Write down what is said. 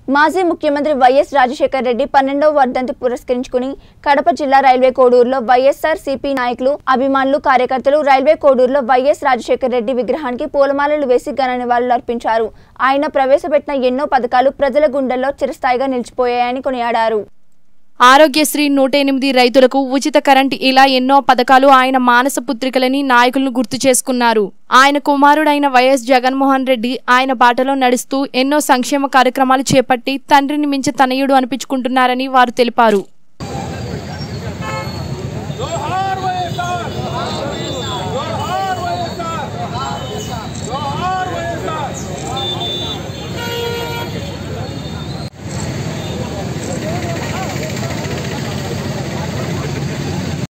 మాజీ ముఖ్యమంత్రి వైఎస్ రాజశేఖర్ రెడ్డి పన్నెండవ వర్ధంతి పురస్కరించుకుని కడప జిల్లా రైల్వే కోడూరులో వైఎస్ఆర్ సిపి నాయకులు అభిమానులు కార్యకర్తలు రైల్వే కోడూరులో వైఎస్ రాజశేఖర్ రెడ్డి విగ్రహానికి పూలమాలలు వేసి ఘన నివాళులు అర్పించారు ఆయన ప్రవేశపెట్టిన ఎన్నో పథకాలు ప్రజల గుండెల్లో చిరస్థాయిగా నిలిచిపోయాయని కొనియాడారు ఆరోగ్యశ్రీ నూట ఎనిమిది రైతులకు ఉచిత కరెంట్ ఇలా ఎన్నో పథకాలు ఆయన మానస పుత్రికలని నాయకులను గుర్తు చేసుకున్నారు ఆయన కుమారుడైన వైఎస్ జగన్మోహన్ రెడ్డి ఆయన బాటలో నడుస్తూ ఎన్నో సంక్షేమ కార్యక్రమాలు చేపట్టి తండ్రిని మించి తనయుడు అనిపించుకుంటున్నారని వారు తెలిపారు